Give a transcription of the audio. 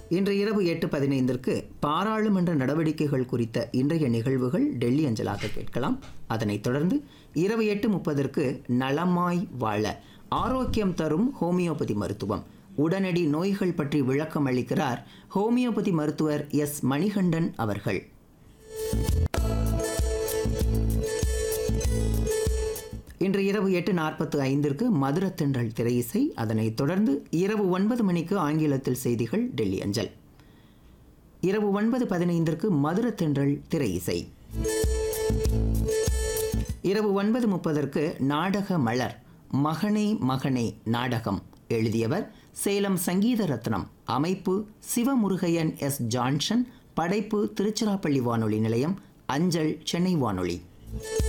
இன்று இரவு எட்டு பதினைந்திற்கு பாராளுமன்ற நடவடிக்கைகள் குறித்த இன்றைய நிகழ்வுகள் டெல்லி அஞ்சலாக கேட்கலாம் அதனைத் தொடர்ந்து இரவு எட்டு முப்பதற்கு நலமாய் வாழ ஆரோக்கியம் தரும் ஹோமியோபதி மருத்துவம் உடனடி நோய்கள் பற்றி விளக்கம் அளிக்கிறார் ஹோமியோபதி மருத்துவர் எஸ் மணிகண்டன் அவர்கள் இன்று இரவு எட்டு நாற்பத்து ஐந்திற்கு மதுரத்தென்றல் திரையிசை அதனைத் தொடர்ந்து இரவு ஒன்பது மணிக்கு ஆங்கிலத்தில் செய்திகள் டெல்லி அஞ்சல் இரவு ஒன்பது பதினைந்திற்கு மதுரத்தென்றல் திரையிசை இரவு ஒன்பது முப்பதற்கு நாடக மலர் மகனே மகனே நாடகம் எழுதியவர் சேலம் சங்கீத ரத்னம் அமைப்பு சிவமுருகையன் எஸ் ஜான்சன் படைப்பு திருச்சிராப்பள்ளி வானொலி நிலையம் அஞ்சல் சென்னை வானொலி